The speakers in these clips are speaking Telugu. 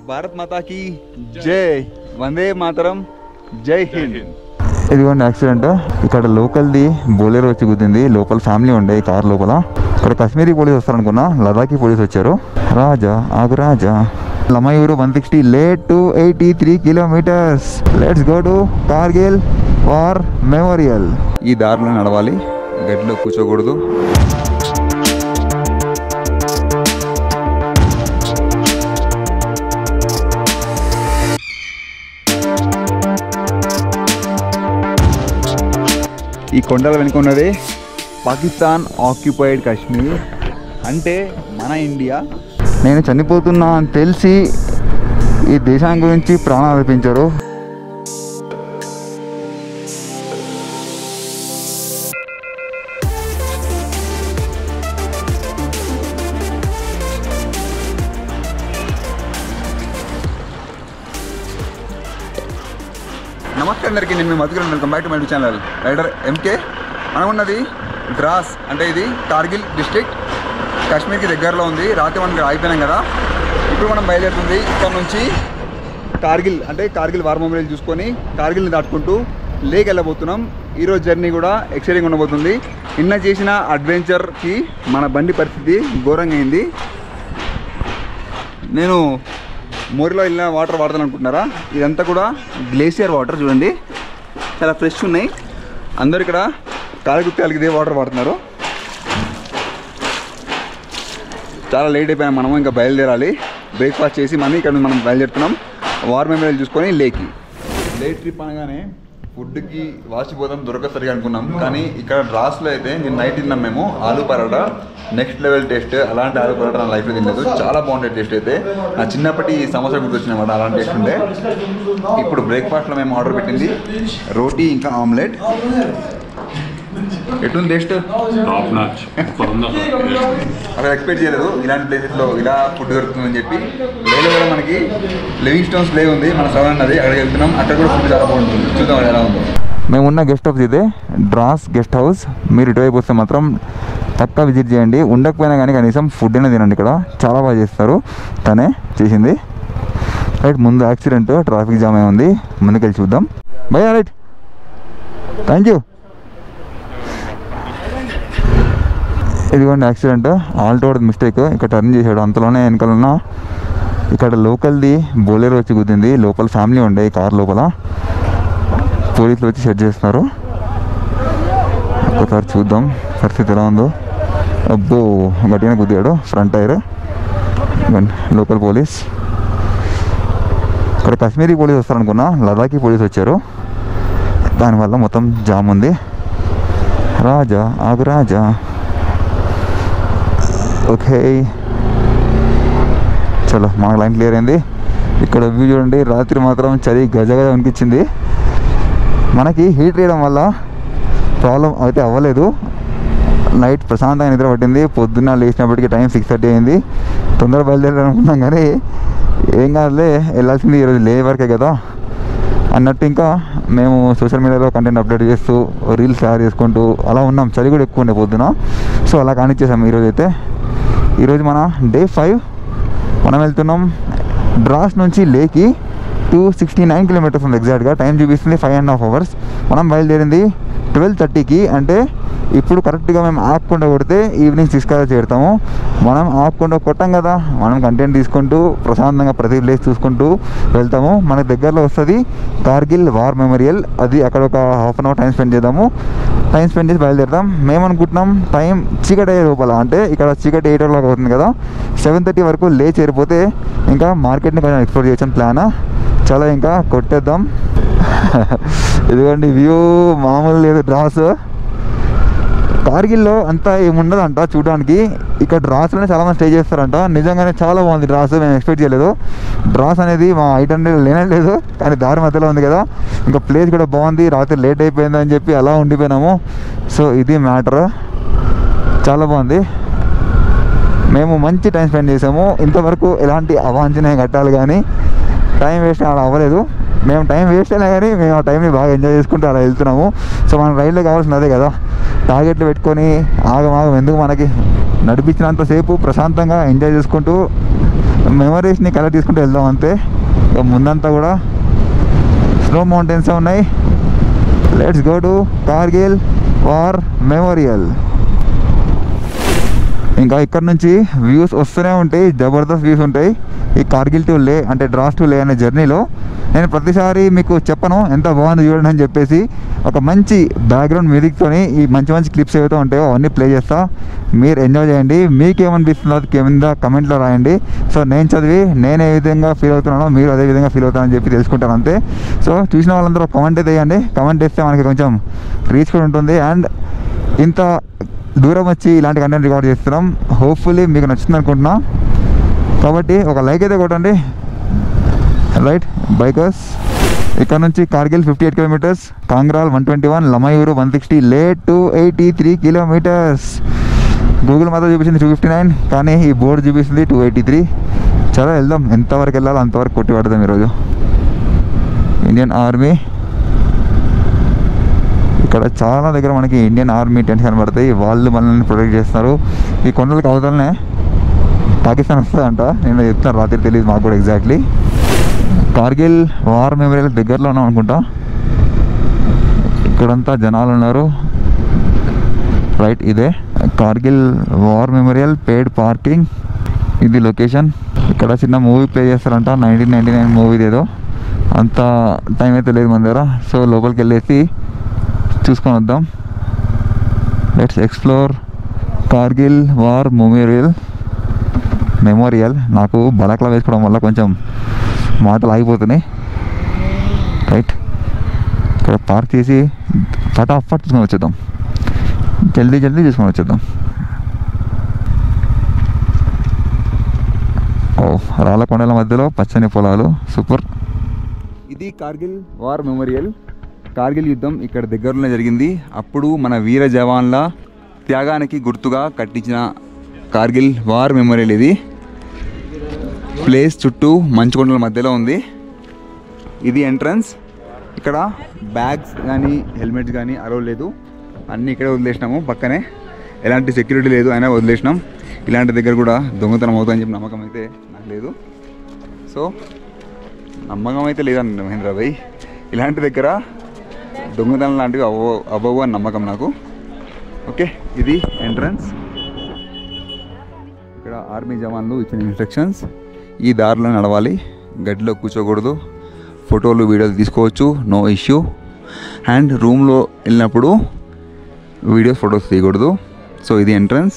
భారత్ మాతాకి జై వందే మాతరం జై హింద్ ఇదిగోండి యాక్సిడెంట్ ఇక్కడ లోకల్ది బోలేరో వచ్చి గుద్దింది లోపల ఫ్యామిలీ ఉండే ఈ కార్ లోపల ఇక్కడ కాశ్మీరీ పోలీస్ వస్తారనుకున్నా లదాఖీ పోలీస్ వచ్చారు రాజా ఆగు Raja Lamayuru one sixty Leh two eighty three kilometres let's go to Kargil war memorial ఈ దారిలో నడవాలి గడ్డిలో కూర్చోకూడదు ఈ కొండల వెనుక ఉన్నది పాకిస్తాన్ ఆక్యుపైడ్ కాశ్మీర్ అంటే మన ఇండియా నేను చనిపోతున్నా అని తెలిసి ఈ దేశాన్ని గురించి ప్రాణాలు అర్పించారు నమస్తే అందరికీ నేను మీ Madhukaran welcome back to my channel rider MK మనం ఉన్నది ద్రాస్ అంటే ఇది కార్గిల్ డిస్ట్రిక్ట్ కాశ్మీర్కి దగ్గరలో ఉంది రాత్రి మనం ఇక్కడ అయిపోయినాం కదా ఇప్పుడు మనం బయలుదేరుతుంది ఇక్కడ నుంచి కార్గిల్ అంటే కార్గిల్ వార్ మెమోరియల్ చూసుకొని కార్గిల్ని దాటుకుంటూ లేక్ వెళ్ళబోతున్నాం ఈరోజు జర్నీ కూడా ఎక్సైటింగ్ ఉండబోతుంది నిన్న చేసిన అడ్వెంచర్కి మన బండి పరిస్థితి ఘోరంగా అయింది నేను మోరిలో వెళ్ళిన వాటర్ వాడతాను అనుకుంటున్నారా ఇదంతా కూడా గ్లేసియర్ వాటర్ చూడండి చాలా ఫ్రెష్ ఉన్నాయి అందరు ఇక్కడ కాలగుత్తాలకి ఇదే వాటర్ వాడుతున్నారు చాలా లేట్ అయిపోయాం మనము ఇంకా బయలుదేరాలి బ్రేక్ఫాస్ట్ చేసి మళ్ళీ ఇక్కడ మనం బయలుదేరుతున్నాం వార్ మెమోరియల్ చూసుకొని లేక్కి లేట్ ట్రిప్ అనగానే ఫుడ్కి వాచిపోదాం దొరకసరిగా అనుకున్నాం కానీ ఇక్కడ డ్రాస్లో అయితే నేను నైట్ తిన్నాం మేము ఆలు పరోటా నెక్స్ట్ లెవెల్ టేస్ట్ అలాంటి ఆలు పరోటా నా లైఫ్లో తినలేదు చాలా బాగుండే టేస్ట్ అయితే నా చిన్నప్పటి సమోసా గుర్తొచ్చినమాట అలాంటి టేస్ట్ ఉండే ఇప్పుడు బ్రేక్ఫాస్ట్లో మేము ఆర్డర్ పెట్టింది రోటీ ఇంకా ఆమ్లెట్ ఎటుంది టేస్ట్ టాప్ నాచ్ అక్కడ ఎక్స్పెక్ట్ చేయలేదు ఇలాంటి ప్లేసెస్లో ఇలా ఫుడ్ దొరుకుతుందని చెప్పి లేలో కూడా మనకి లివింగ్ స్టోన్స్ ప్లే ఉంది మన సౌండ్ అన్నది అక్కడికి వెళ్తున్నాం అక్కడ కూడా ఫుడ్ చాలా బాగుంటుంది చూద్దాం అది ఎలా ఉందో మేమున్న గెస్ట్ హౌస్ ఇదే డ్రాస్ గెస్ట్ హౌస్ మీరు ఇటువైపు వస్తే మాత్రం పక్కా విజిట్ చేయండి ఉండకపోయినా కానీ కనీసం ఫుడ్ అయినా తినండి ఇక్కడ చాలా బాగా చేస్తారు తనే చేసింది రైట్ ముందు యాక్సిడెంట్ ట్రాఫిక్ జామ్ అయి ఉంది ముందుకెళ్ళి చూద్దాం భయ్యా రైట్ థ్యాంక్ యూ ఇదిగోండి యాక్సిడెంట్ ఆల్టో మిస్టేక్ ఇక్కడ టర్న్ చేశాడు అంతలోనే వెనకాలన్న ఇక్కడ లోకల్ది బోలేరో వచ్చి గుద్దింది లోపల ఫ్యామిలీ ఉండే ఈ కార్ లోపల పోలీసులు వచ్చి సెట్ చేస్తున్నారు ఒకసారి చూద్దాం పరిస్థితి ఎలా ఉందో అబ్బో గట్టిగానే గుద్దాడు ఫ్రంట్ టైర్ ఇదిగోండి, లోకల్ పోలీస్ ఇక్కడ కాశ్మీరీ పోలీస్ వస్తారనుకున్నా లదాఖీ పోలీస్ వచ్చారు దానివల్ల మొత్తం జామ్ ఉంది రాజా ఆగు రాజా ఓకే చలో మా లైన్ క్లియర్ అయింది ఇక్కడ వ్యూ చూడండి రాత్రి మాత్రం చలి గజగజ అనిపించింది మనకి హీట్ వేయడం వల్ల ప్రాబ్లం అయితే అవ్వలేదు నైట్ ప్రశాంతంగా నిద్ర పట్టింది పొద్దున్న లేచినప్పటికీ టైం సిక్స్ థర్టీ అయింది తొందర బయలుదేరాలనుకున్నాం కానీ ఏం కాదులే వెళ్ళాల్సింది ఈరోజు లే వరకే కదా అన్నట్టు ఇంకా మేము సోషల్ మీడియాలో కంటెంట్ అప్డేట్ చేస్తూ రీల్స్ తయారు చేసుకుంటూ అలా ఉన్నాం చలి కూడా ఎక్కువ ఉండే పొద్దున సో అలా కానిచ్చేసాం ఈరోజు అయితే ఈరోజు మన డే ఫైవ్ మనం వెళ్తున్నాం డ్రాస్ నుంచి లేకి టూ సిక్స్టీ నైన్ కిలోమీటర్స్ ఉంది ఎగ్జాక్ట్గా టైం చూపిస్తుంది ఫైవ్ అండ్ హాఫ్ అవర్స్ మనం బయలుదేరింది ట్వెల్వ్ థర్టీకి అంటే ఇప్పుడు కరెక్ట్గా మేము ఆపకుండా కొడితే ఈవినింగ్ సిక్స్ కదా చేరుతాము మనం ఆపకుండా కొట్టాం కదా మనం కంటెంట్ తీసుకుంటూ ప్రశాంతంగా ప్రతి ప్లేస్ చూసుకుంటూ వెళ్తాము మనకి దగ్గరలో వస్తుంది కార్గిల్ వార్ మెమోరియల్ అది అక్కడ ఒక half an hour time spend చేద్దాము టైం స్పెండ్ చేసి బయలుదేరుతాం మేము అనుకుంటున్నాం టైం చీకటి అయ్యే లోపల అంటే ఇక్కడ చీకటి ఎయిట్ ఓ క్లాక్ అవుతుంది కదా సెవెన్ థర్టీ వరకు లే చేరిపోతే ఇంకా మార్కెట్ని కొంచెం ఎక్స్ప్లోర్ చేయొచ్చు ప్లాన్ చాలా ఇంకా కొట్టేద్దాం ఇదిగోండి వ్యూ మామూలు లేదు డ్రాస్ కార్గిల్లో అంతా ఏముండదంట చూడడానికి ఇక్కడ డ్రాస్లోనే చాలా మంది స్టే చేస్తారంట నిజంగానే చాలా బాగుంది డ్రాస్ మేము ఎక్స్పెక్ట్ చేయలేదు డ్రాస్ అనేది మా ఐట్ హండ్రెడ్ లేనే లేదు కానీ దారి మధ్యలో ఉంది కదా ఇంకా ప్లేస్ కూడా బాగుంది రాత్రి లేట్ అయిపోయింది అని చెప్పి అలా ఉండిపోయినాము సో ఇది మ్యాటర్ చాలా బాగుంది మేము మంచి టైం స్పెండ్ చేసాము ఇంతవరకు ఎలాంటి అవాంఛనీయ ఘట్టాలు కానీ టైం వేస్ట్ అలా అవ్వలేదు మేము టైం వేస్ట్ అయినా కానీ మేము ఆ టైంని బాగా ఎంజాయ్ చేసుకుంటూ అలా వెళ్తున్నాము సో మనం రైల్లో కావాల్సింది అదే కదా టార్గెట్లు పెట్టుకొని ఆగమాగం ఎందుకు మనకి నడిపించినంతసేపు ప్రశాంతంగా ఎంజాయ్ చేసుకుంటూ మెమరీస్ని కలెక్ట్ తీసుకుంటూ వెళ్దాం అంతే ఇక ముందంతా కూడా స్నో మౌంటైన్స్ ఉన్నాయి let's go to Kargil war memorial ఇంకా ఇక్కడ నుంచి వ్యూస్ వస్తూనే ఉంటాయి జబర్దస్త్ వ్యూస్ ఉంటాయి ఈ కార్గిల్ టు లే అంటే డ్రాస్ టు లే అనే జర్నీలో నేను ప్రతిసారి మీకు చెప్పను ఎంత బాగుంది చూడండి అని చెప్పేసి ఒక మంచి బ్యాక్గ్రౌండ్ మ్యూజిక్తోని ఈ మంచి మంచి క్లిప్స్ ఏవైతే ఉంటాయో అవన్నీ ప్లే చేస్తా మీరు ఎంజాయ్ చేయండి మీకు ఏమనిపిస్తుందో అది కింద కమెంట్లో రాయండి సో నేను చదివి నేను ఏ విధంగా ఫీల్ అవుతున్నానో మీరు అదే విధంగా ఫీల్ అవుతానని చెప్పి తెలుసుకుంటాను అంతే సో చూసిన వాళ్ళందరూ కమెంట్ అయితే వేయండి కమెంట్ వేస్తే మనకి కొంచెం రీచ్ కూడా ఉంటుంది అండ్ ఇంత దూరం వచ్చి ఇలాంటి కంటెంట్ రికార్డ్ చేస్తున్నాం హోప్ఫుల్లీ మీకు నచ్చుతుంది అనుకుంటున్నా కాబట్టి ఒక లైక్ అయితే కొట్టండి రైట్ బైకర్స్ ఇక్కడ నుంచి Kargil fifty eight kilometres Khangral one twenty one Lamayuru one sixty Leh two eighty three kilometres Google మాత్రం చూపించింది టూ ఫిఫ్టీ నైన్ కానీ ఈ బోర్డు చూపిస్తుంది టూ ఎయిటీ త్రీ చలో వెళ్దాం ఎంతవరకు వెళ్ళాలో అంతవరకు కొట్టి పడదాం ఈరోజు ఇండియన్ ఆర్మీ ఇక్కడ చాలా దగ్గర మనకి ఇండియన్ ఆర్మీ టెంట్స్ కనబడతాయి వాళ్ళు మనల్ని ప్రొటెక్ట్ చేస్తున్నారు ఈ కొండలకు అవతలనే పాకిస్తాన్ వస్తుందంట నేను చెప్తాను రాత్రి తెలియదు మాకు కూడా ఎగ్జాక్ట్లీ కార్గిల్ వార్ మెమోరియల్ దగ్గరలో ఉన్నాం అనుకుంటా ఇక్కడంతా జనాలు ఉన్నారు రైట్ ఇదే Kargil war memorial paid parking ఇది లొకేషన్ ఇక్కడ చిన్న మూవీ ప్లే చేస్తారంట నైన్టీన్ నైన్టీ నైన్ మూవీది ఏదో అంత టైం అయితే లేదు మన దగ్గర సో లోపలికి వెళ్ళేసి చూసుకొని వద్దాం let's explore Kargil war memorial memorial నాకు బలక్లా వేసుకోవడం వల్ల కొంచెం మాటలు ఆగిపోతున్నాయి రైట్ ఇక్కడ పార్క్ చేసి ఫటాఫట్ చూసుకొని వచ్చేద్దాం జల్దీ జల్దీ చూసుకొని వచ్చేద్దాం ఓ రాళ్ళ కొండల మధ్యలో పచ్చని పొలాలు సూపర్ ఇది కార్గిల్ వార్ మెమోరియల్ కార్గిల్ యుద్ధం ఇక్కడ దగ్గరలోనే జరిగింది అప్పుడు మన వీర జవాన్ల త్యాగానికి గుర్తుగా కట్టించిన కార్గిల్ వార్ మెమోరియల్ ఇది ప్లేస్ చుట్టూ మంచుకొండల మధ్యలో ఉంది ఇది ఎంట్రన్స్ ఇక్కడ బ్యాగ్స్ కానీ హెల్మెట్స్ కానీ అరవ లేదు అన్నీ ఇక్కడే వదిలేసినాము పక్కనే ఎలాంటి సెక్యూరిటీ లేదు అయినా వదిలేసినాం ఇలాంటి దగ్గర కూడా దొంగతనం అవుతుందని చెప్పి నమ్మకం అయితే నాకు లేదు సో నమ్మకం అయితే లేదండి మహేంద్ర భాయ్ ఇలాంటి దగ్గర దొంగతనం లాంటివి అవ్వ అవ్వవు అని నమ్మకం నాకు ఓకే ఇది ఎంట్రన్స్ ఇక్కడ ఆర్మీ జవాన్లు ఇచ్చిన ఇన్స్ట్రక్షన్స్ ఈ దారిలో నడవాలి గడ్డిలో కూర్చోకూడదు ఫోటోలు వీడియోలు తీసుకోవచ్చు నో ఇష్యూ అండ్ రూమ్లో వెళ్ళినప్పుడు వీడియోస్ ఫొటోస్ తీయకూడదు సో ఇది ఎంట్రన్స్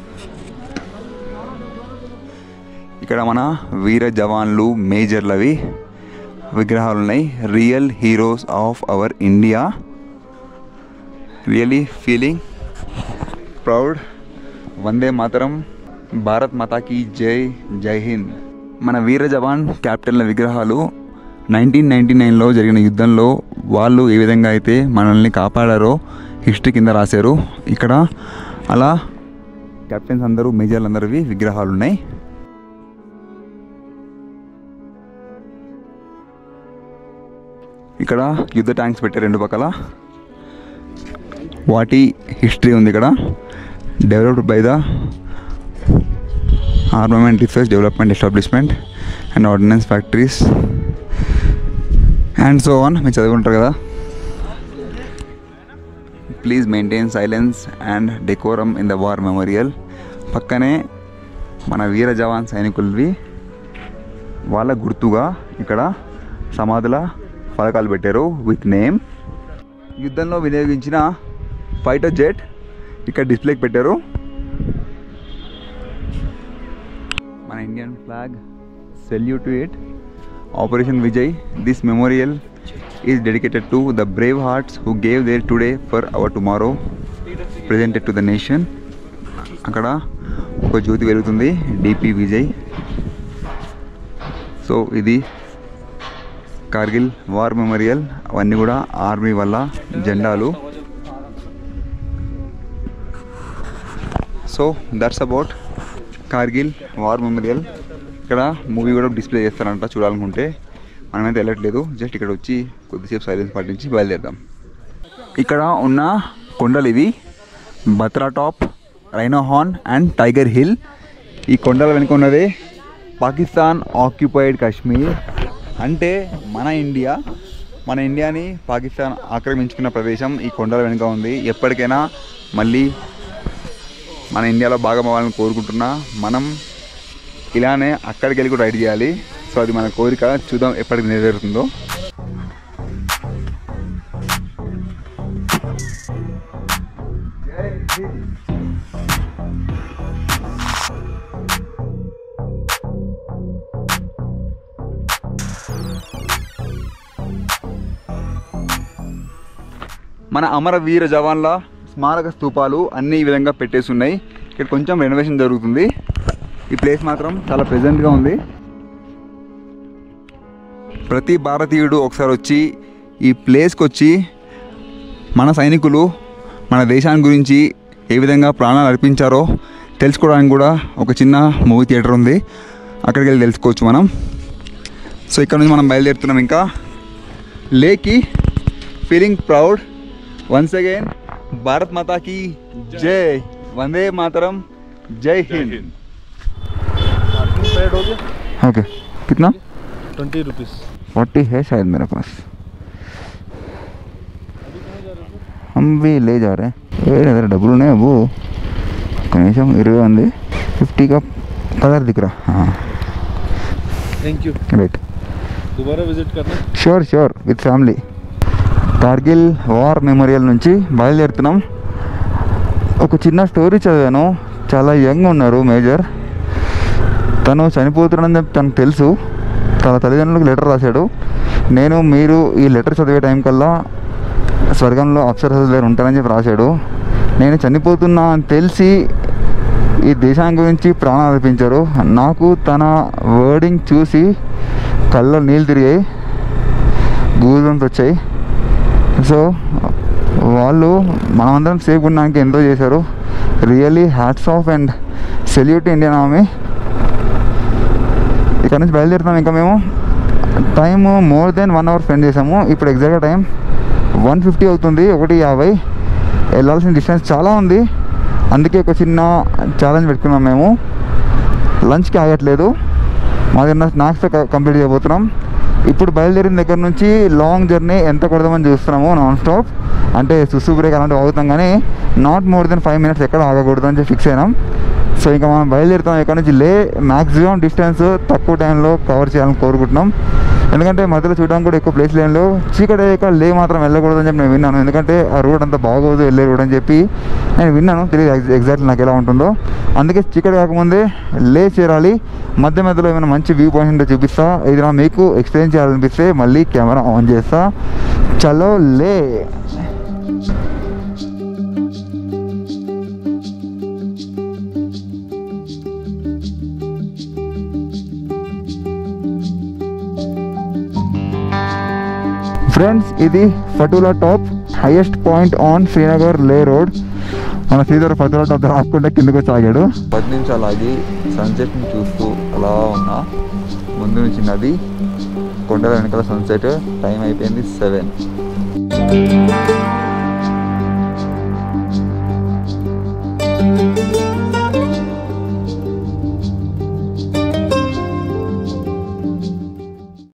ఇక్కడ మన వీర జవాన్లు మేజర్లవి విగ్రహాలు ఉన్నాయి real heroes of our India really feeling proud వందే మాతరం భారత్ మాతాకి జై జై హింద్ మన వీర జవాన్ క్యాప్టెన్ల విగ్రహాలు నైన్టీన్ నైన్టీ నైన్లో జరిగిన యుద్ధంలో వాళ్ళు ఏ విధంగా అయితే మనల్ని కాపాడారో హిస్టరీ కింద రాశారు ఇక్కడ అలా కెప్టెన్స్ అందరూ మేజర్లు అందరివి విగ్రహాలు ఉన్నాయి ఇక్కడ యుద్ధ ట్యాంక్స్ పెట్టారు రెండు పక్కల వాటి హిస్టరీ ఉంది ఇక్కడ developed by the armament research development establishment and ordnance factories and so on మీరు చదువుకుంటారు కదా please maintain silence and decorum in the war memorial పక్కనే మన వీర జవాన్ సైనికులవి వాళ్ళ గుర్తుగా ఇక్కడ సమాధుల ఫలకాలు పెట్టారు విత్ నేమ్ యుద్ధంలో వినియోగించిన ఫైటర్ జెట్ ఇక్కడ డిస్ప్లేకి పెట్టారు మన Indian flag salute to it operation Vijay this memorial is dedicated to the brave hearts who gave their today for our tomorrow presented to the nation అక్కడ ఒక జ్యోతి వెలుగుతుంది డిపి విజయ్ సో ఇది కార్గిల్ వార్ మెమోరియల్ అవన్నీ కూడా ఆర్మీ వల్ల జెండాలు so that's about Kargil war memorial ఇక్కడ మూవీ కూడా డిస్ప్లే చేస్తారంట చూడాలనుకుంటే మనమైతే వెళ్ళట్లేదు జస్ట్ ఇక్కడ వచ్చి కొద్దిసేపు సైలెన్స్ పాటించి బయలుదేరదాం ఇక్కడ ఉన్న కొండలు ఇవి Batra top rhino horn and tiger hill ఈ కొండల వెనుక ఉన్నదే పాకిస్తాన్ ఆక్యుపైడ్ కాశ్మీర్ అంటే మన ఇండియా మన ఇండియాని పాకిస్తాన్ ఆక్రమించుకున్న ప్రదేశం ఈ కొండల వెనుక ఉంది ఎప్పటికైనా మళ్ళీ మన ఇండియాలో భాగం అవ్వాలని కోరుకుంటున్నా మనం ఇలానే అక్కడికి వెళ్ళి కూడా రైడ్ చేయాలి సో అది మన కోరిక చూద్దాం ఎప్పటికి నెరవేరుతుందో మన అమరవీర జవాన్ల స్మారక స్తూపాలు అన్ని ఈ విధంగా పెట్టేసి ఉన్నాయి ఇక్కడ కొంచెం రెనోవేషన్ జరుగుతుంది ఈ ప్లేస్ మాత్రం చాలా ప్రెజెంట్గా ఉంది ప్రతి భారతీయుడు ఒకసారి వచ్చి ఈ ప్లేస్కి వచ్చి మన సైనికులు మన దేశాన్ని గురించి ఏ విధంగా ప్రాణాలు అర్పించారో తెలుసుకోవడానికి కూడా ఒక చిన్న మూవీ థియేటర్ ఉంది అక్కడికి వెళ్ళి తెలుసుకోవచ్చు మనం సో ఇక్కడ నుంచి మనం బయలుదేరుతున్నాం ఇంకా లేకి feeling proud once again Bharat మాతాకి జై వందే మాతరం జై హింద్ पार्किंग पेड हो गया ओके कितना ट्वेंटी रुपीज़ फोर्टी है शायद मेरे पास हम भी ले जा रहे हैं ఏ దగ్గర డబ్బులు ఉన్నాయి అబ్బు కనీసం ఇరవై ఉంది ఫిఫ్టీగా పదహారు దిక్కురా थैंक यू రైట్ दोबारा विजिट करना sure sure with family Kargil war memorial నుంచి బయలుదేరుతున్నాం ఒక చిన్న స్టోరీ చదివాను చాలా యంగ్ ఉన్నారు మేజర్ తను చనిపోతున్నాడని చెప్పి తనకు తెలుసు తన తల్లిదండ్రులకు లెటర్ రాశాడు నేను మీరు ఈ లెటర్ చదివే టైం కల్లా స్వర్గంలో అప్సరస దగ్గర ఉంటానని చెప్పి రాశాడు నేను చనిపోతున్నా అని తెలిసి ఈ దేశాన్ని గురించి ప్రాణాలు అర్పించారు నాకు తన వర్డింగ్ చూసి కళ్ళ నీళ్ళు తిరిగాయి గూజన్స్ వచ్చాయి సో వాళ్ళు మనమందరం సేఫ్ ఉండడానికి ఎంతో చేశారు really hats off and salute Indian army ఇక్కడ నుంచి బయలుదేరుతాం ఇంకా మేము time more than one hour spend చేసాము ఇప్పుడు ఎగ్జాక్ట్గా టైం వన్ ఫిఫ్టీ అవుతుంది ఒకటి యాభై వెళ్ళాల్సిన డిస్టెన్స్ చాలా ఉంది అందుకే ఒక చిన్న ఛాలెంజ్ పెట్టుకున్నాం మేము లంచ్కి ఆగట్లేదు మా దగ్గర స్నాక్స్ కంప్లీట్ చేయబోతున్నాం ఇప్పుడు బయలుదేరిన దగ్గర నుంచి లాంగ్ జర్నీ ఎంత కొడదామని చూస్తున్నాము నాన్ స్టాప్ అంటే సుసు బ్రేక్ అలాంటివి అవుతాం కానీ not more than five minutes ఎక్కడ ఆగకూడదు అని చెప్పి ఫిక్స్ అయినాం సో ఇంకా మనం బయలుదేరుతాం ఇక్కడ నుంచి లే మ్యాక్సిమం డిస్టెన్స్ తక్కువ టైంలో కవర్ చేయాలని కోరుకుంటున్నాం ఎందుకంటే మధ్యలో చూడడానికి కూడా ఎక్కువ ప్లేస్ లేనిలో చీకటి అయ్యాక లే మాత్రం వెళ్ళకూడదని చెప్పి నేను విన్నాను ఎందుకంటే ఆ రోడ్ అంతా బాగోదు వెళ్ళే రోడ్ అని చెప్పి నేను విన్నాను తెలియదు ఎగ్జా- ఎగ్జాక్ట్లీ నాకు ఎలా ఉంటుందో అందుకే చీకటి కాకముందే లే చేరాలి మధ్య మధ్యలో ఏమైనా మంచి వ్యూ పాయింట్ ఉంటే చూపిస్తా ఏదైనా మీకు ఎక్స్ప్లెయిన్ చేయాలనిపిస్తే మళ్ళీ కెమెరా ఆన్ చేస్తా చలో లే ఫ్రెండ్స్ ఇది Fotula top highest point on Srinagar Leh road మన శ్రీధర్ ఫటూలా టాప్ ఆపుకుంటే కిందకు వచ్చి ఆగాడు పది నిమిషాలు ఆగి సన్సెట్ని చూస్తూ అలా ఉన్నా ముందు నుంచి నది కొండల వెనకాల సన్సెట్ టైం అయిపోయింది సెవెన్